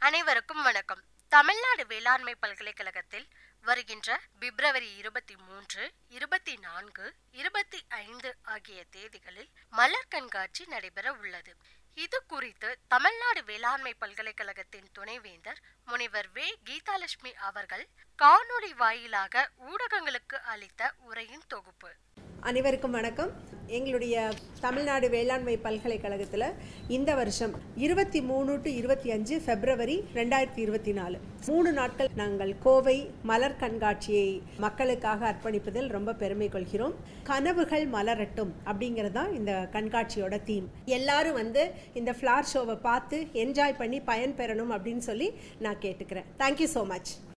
அனைவருக்கும் வணக்கம் தமிழ்நாடு வேளாண்மை பல்கலைக்கழகத்தில் வருகின்ற பிப்ரவரி இருபத்தி மூன்று இருபத்தி நான்கு இருபத்தி ஐந்து ஆகிய தேதிகளில் மலர் கண்காட்சி நடைபெற உள்ளது இது குறித்து தமிழ்நாடு வேளாண்மை பல்கலைக்கழகத்தின் துணைவேந்தர் முனைவர் வே கீதாலட்சுமி அவர்கள் காணொளி வாயிலாக ஊடகங்களுக்கு அளித்த உரையின் தொகுப்பு அனைவருக்கும் வணக்கம் எங்களுடைய தமிழ்நாடு வேளாண்மை பல்கலைக்கழகத்தில் இந்த வருஷம் இருபத்தி மூணு டு இருபத்தி அஞ்சு பிப்ரவரி ரெண்டாயிரத்தி இருபத்தி நாலு மூணு நாட்கள் நாங்கள் கோவை மலர் கண்காட்சியை மக்களுக்காக அர்ப்பணிப்பதில் ரொம்ப பெருமை கொள்கிறோம் கனவுகள் மலரட்டும் அப்படிங்கிறது தான் இந்த கண்காட்சியோட தீம் எல்லாரும் வந்து இந்த ஃப்ளார் ஷோவை பார்த்து என்ஜாய் பண்ணி பயன்பெறணும் அப்படின்னு சொல்லி நான் கேட்டுக்கிறேன் தேங்க்யூ ஸோ மச்